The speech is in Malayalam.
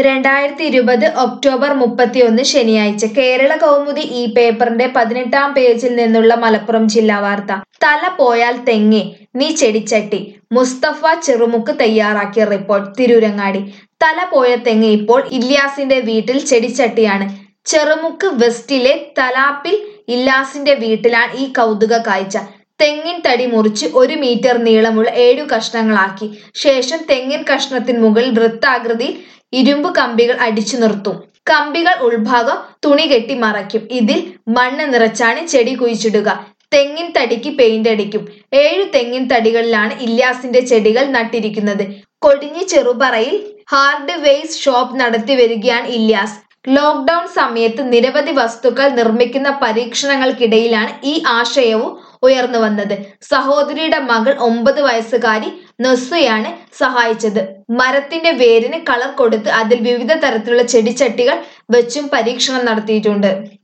രണ്ടായിരത്തി ഇരുപത് ഒക്ടോബർ മുപ്പത്തിയൊന്ന് ശനിയാഴ്ച കേരള കൗമുദി ഈ പേപ്പറിന്റെ പതിനെട്ടാം പേജിൽ നിന്നുള്ള മലപ്പുറം ജില്ലാ വാർത്ത തല പോയാൽ തെങ്ങേ നീ ചെടിച്ചട്ടി മുസ്തഫ ചെറുമുക്ക് തയ്യാറാക്കിയ റിപ്പോർട്ട് തിരൂരങ്ങാടി തല പോയ തെങ്ങ് ഇപ്പോൾ ഇല്യാസിന്റെ വീട്ടിൽ ചെടിച്ചട്ടിയാണ് ചെറുമുക്ക് വെസ്റ്റിലെ തലാപ്പിൽ ഇല്ലാസിന്റെ വീട്ടിലാണ് ഈ കൗതുക കാഴ്ച തെങ്ങിൻ തടി മുറിച്ച് ഒരു മീറ്റർ നീളമുള്ള ഏഴു കഷ്ണങ്ങളാക്കി ശേഷം തെങ്ങിൻ കഷ്ണത്തിന് മുകളിൽ വൃത്താകൃതിയിൽ ഇരുമ്പ് കമ്പികൾ അടിച്ചു നിർത്തും കമ്പികൾ ഉൾഭാഗം തുണി കെട്ടി മറയ്ക്കും ഇതിൽ മണ്ണ് നിറച്ചാണ് ചെടി കുഴിച്ചിടുക തെങ്ങിൻ തടിക്ക് പെയിന്റ് അടിക്കും ഏഴു തെങ്ങിൻ തടികളിലാണ് ഇല്യാസിന്റെ ചെടികൾ നട്ടിരിക്കുന്നത് കൊടിഞ്ഞി ചെറുപറയിൽ ഹാർഡ് വെയ്സ് ഷോപ്പ് നടത്തി വരികയാണ് ഇല്യാസ് ലോക്ക്ഡൌൺ സമയത്ത് നിരവധി വസ്തുക്കൾ നിർമ്മിക്കുന്ന പരീക്ഷണങ്ങൾക്കിടയിലാണ് ഈ ആശയവും ഉയർന്നു വന്നത് സഹോദരിയുടെ മകൾ ഒമ്പത് വയസ്സുകാരി നൊസ്സയാണ് സഹായിച്ചത് മരത്തിന്റെ വേരിന് കളർ കൊടുത്ത് അതിൽ വിവിധ തരത്തിലുള്ള ചെടിച്ചട്ടികൾ വെച്ചും പരീക്ഷണം നടത്തിയിട്ടുണ്ട്